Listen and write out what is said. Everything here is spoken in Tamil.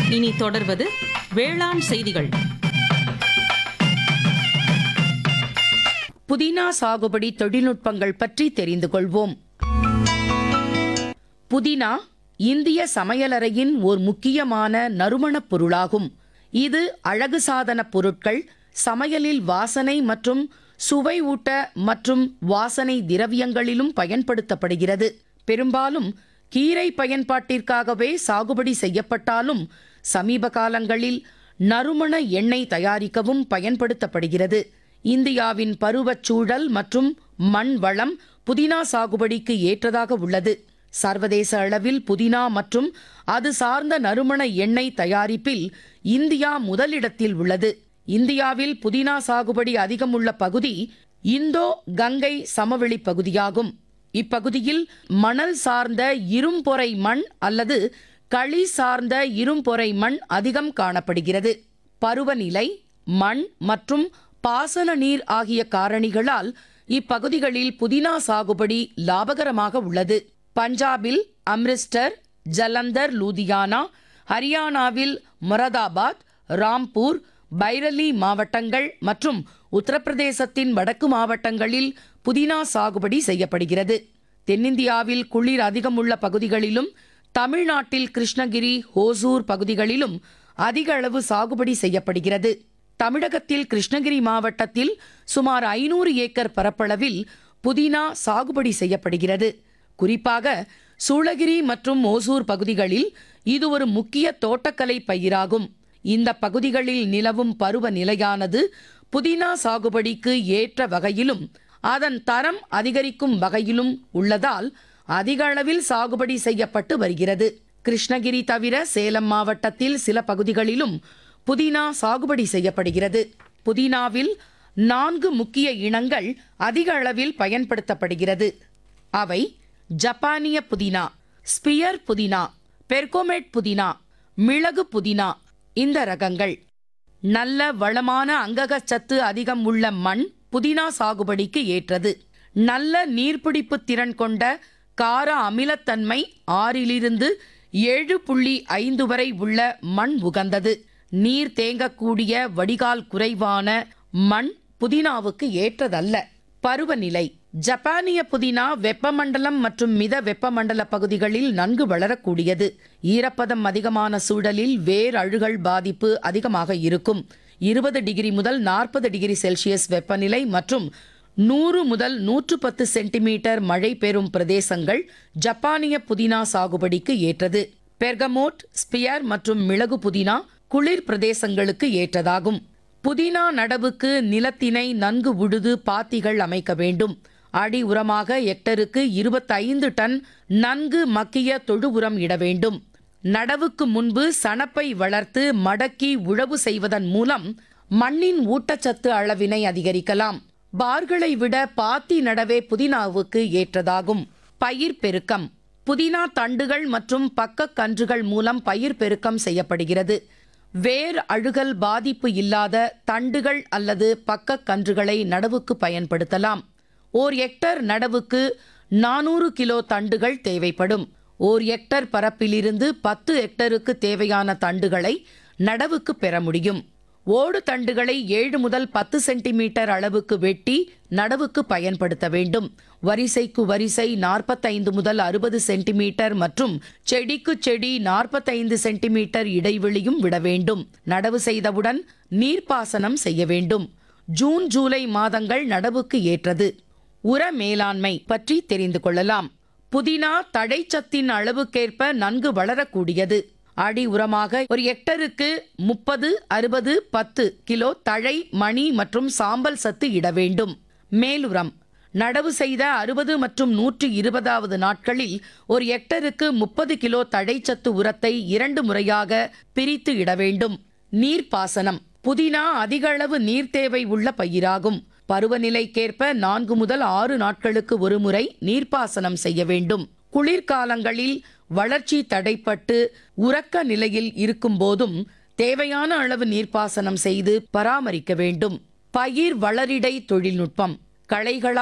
இனி தொடர்வது வேளாண் செய்திகள் புதினா சாகுபடி தொழில்நுட்பங்கள் பற்றி தெரிந்து கொள்வோம் புதினா இந்திய சமையலறையின் ஓர் முக்கியமான நறுமணப் பொருளாகும் இது அழகு சாதனப் பொருட்கள் சமையலில் வாசனை மற்றும் சுவை ஊட்ட மற்றும் வாசனை திரவியங்களிலும் பயன்படுத்தப்படுகிறது பெரும்பாலும் கீரை பயன்பாட்டிற்காகவே சாகுபடி செய்யப்பட்டாலும் சமீப காலங்களில் நறுமண எண்ணெய் தயாரிக்கவும் பயன்படுத்தப்படுகிறது இந்தியாவின் பருவச் சூழல் மற்றும் மண் வளம் புதினா சாகுபடிக்கு ஏற்றதாக உள்ளது சர்வதேச அளவில் புதினா மற்றும் அது சார்ந்த நறுமண எண்ணெய் தயாரிப்பில் இந்தியா முதலிடத்தில் உள்ளது இந்தியாவில் புதினா சாகுபடி அதிகம் உள்ள பகுதி இந்தோ கங்கை சமவெளி பகுதியாகும் இப்பகுதியில் மணல் சார்ந்த இரும்பொறை மண் அல்லது களி சார்ந்த இரும்பொறை மண் அதிகம் காணப்படுகிறது பருவநிலை மண் மற்றும் பாசன நீர் ஆகிய காரணிகளால் இப்பகுதிகளில் புதினா சாகுபடி லாபகரமாக உள்ளது பஞ்சாபில் அம்ரிஸ்டர் ஜலந்தர் லூதியானா ஹரியானாவில் மொரதாபாத் ராம்பூர் பைரலி மாவட்டங்கள் மற்றும் உத்தரப்பிரதேசத்தின் வடக்கு மாவட்டங்களில் புதினா சாகுபடி செய்யப்படுகிறது தென்னிந்தியாவில் குளிர் அதிகம் உள்ள பகுதிகளிலும் தமிழ்நாட்டில் கிருஷ்ணகிரி ஹோசூர் பகுதிகளிலும் அதிக அளவு சாகுபடி செய்யப்படுகிறது தமிழகத்தில் கிருஷ்ணகிரி மாவட்டத்தில் சுமார் ஐநூறு ஏக்கர் பரப்பளவில் புதினா சாகுபடி செய்யப்படுகிறது குறிப்பாக சூளகிரி மற்றும் ஓசூர் பகுதிகளில் இது ஒரு முக்கிய தோட்டக்கலை பயிராகும் இந்த பகுதிகளில் நிலவும் பருவ நிலையானது புதினா சாகுபடிக்கு ஏற்ற வகையிலும் அதன் தரம் அதிகரிக்கும் வகையிலும் உள்ளதால் அதிக அளவில் சாகுபடி செய்யப்பட்டு வருகிறது கிருஷ்ணகிரி தவிர சேலம் மாவட்டத்தில் சில பகுதிகளிலும் புதினா சாகுபடி செய்யப்படுகிறது புதினாவில் நான்கு முக்கிய இனங்கள் அதிக அளவில் பயன்படுத்தப்படுகிறது அவை ஜப்பானிய புதினா ஸ்பியர் புதினா பெர்கோமேட் புதினா மிளகு புதினா இந்த ரகங்கள் நல்ல வளமான அங்ககச்சத்து அதிகம் உள்ள மண் புதினா சாகுபடிக்கு ஏற்றது நல்ல நீர்பிடிப்பு திறன் கொண்ட கார அமிலத்தன்மை ஆறிலிருந்து ஏழு புள்ளி ஐந்து வரை உள்ள மண் உகந்தது நீர் தேங்கக்கூடிய வடிகால் குறைவான மண் புதினாவுக்கு ஏற்றதல்ல பருவநிலை ஜப்பானிய புதினா வெப்பமண்டலம் மற்றும் மித வெப்பமண்டல பகுதிகளில் நன்கு வளரக்கூடியது ஈரப்பதம் அதிகமான சூழலில் வேர் அழுகல் பாதிப்பு அதிகமாக இருக்கும் இருபது டிகிரி முதல் நாற்பது டிகிரி செல்சியஸ் வெப்பநிலை மற்றும் நூறு முதல் நூற்று பத்து சென்டிமீட்டர் மழை பெறும் பிரதேசங்கள் ஜப்பானிய புதினா சாகுபடிக்கு ஏற்றது பெர்கமோட் ஸ்பியர் மற்றும் மிளகு புதினா குளிர் பிரதேசங்களுக்கு ஏற்றதாகும் புதினா நடவுக்கு நிலத்தினை நன்கு உழுது பாத்திகள் அமைக்க வேண்டும் அடி உரமாக ஹெக்டருக்கு இருபத்தைந்து டன் நன்கு மக்கிய தொழு உரம் இட வேண்டும் நடவுக்கு முன்பு சணப்பை வளர்த்து மடக்கி உழவு செய்வதன் மூலம் மண்ணின் ஊட்டச்சத்து அளவினை அதிகரிக்கலாம் பார்களை விட பாத்தி நடவே புதினாவுக்கு ஏற்றதாகும் பயிர் பெருக்கம் புதினா தண்டுகள் மற்றும் பக்க கன்றுகள் மூலம் பயிர் பெருக்கம் செய்யப்படுகிறது வேர் அழுகல் பாதிப்பு இல்லாத தண்டுகள் அல்லது பக்க கன்றுகளை நடவுக்கு பயன்படுத்தலாம் ஓர் ஹெக்டர் நடவுக்கு நானூறு கிலோ தண்டுகள் தேவைப்படும் ஓர் ஹெக்டர் பரப்பிலிருந்து பத்து ஹெக்டருக்கு தேவையான தண்டுகளை நடவுக்கு பெற முடியும் ஓடு தண்டுகளை ஏழு முதல் பத்து சென்டிமீட்டர் அளவுக்கு வெட்டி நடவுக்கு பயன்படுத்த வேண்டும் வரிசைக்கு வரிசை நாற்பத்தைந்து முதல் அறுபது சென்டிமீட்டர் மற்றும் செடிக்கு செடி நாற்பத்தைந்து சென்டிமீட்டர் இடைவெளியும் விட வேண்டும் நடவு செய்தவுடன் நீர்ப்பாசனம் செய்ய வேண்டும் ஜூன் ஜூலை மாதங்கள் நடவுக்கு ஏற்றது உர மேலாண்மை பற்றி தெரிந்து கொள்ளலாம் புதினா தழைச்சத்தின் அளவுக்கேற்ப நன்கு வளரக்கூடியது அடி உரமாக ஒரு ஹெக்டருக்கு முப்பது அறுபது பத்து கிலோ தழை மணி மற்றும் சாம்பல் சத்து இட வேண்டும் மேலுரம் நடவு செய்த அறுபது மற்றும் நூற்று இருபதாவது நாட்களில் ஒரு ஹெக்டருக்கு முப்பது கிலோ தழைச்சத்து உரத்தை இரண்டு முறையாக பிரித்து இட வேண்டும் நீர்ப்பாசனம் புதினா அதிக அளவு நீர் தேவை உள்ள பயிராகும் பருவநிலைக்கேற்ப நான்கு முதல் ஆறு நாட்களுக்கு ஒருமுறை நீர்ப்பாசனம் செய்ய வேண்டும் குளிர்காலங்களில் வளர்ச்சி தடைப்பட்டு உறக்க நிலையில் இருக்கும்போதும் தேவையான அளவு நீர்ப்பாசனம் செய்து பராமரிக்க வேண்டும் பயிர் வளரிடை தொழில்நுட்பம் களைகளால்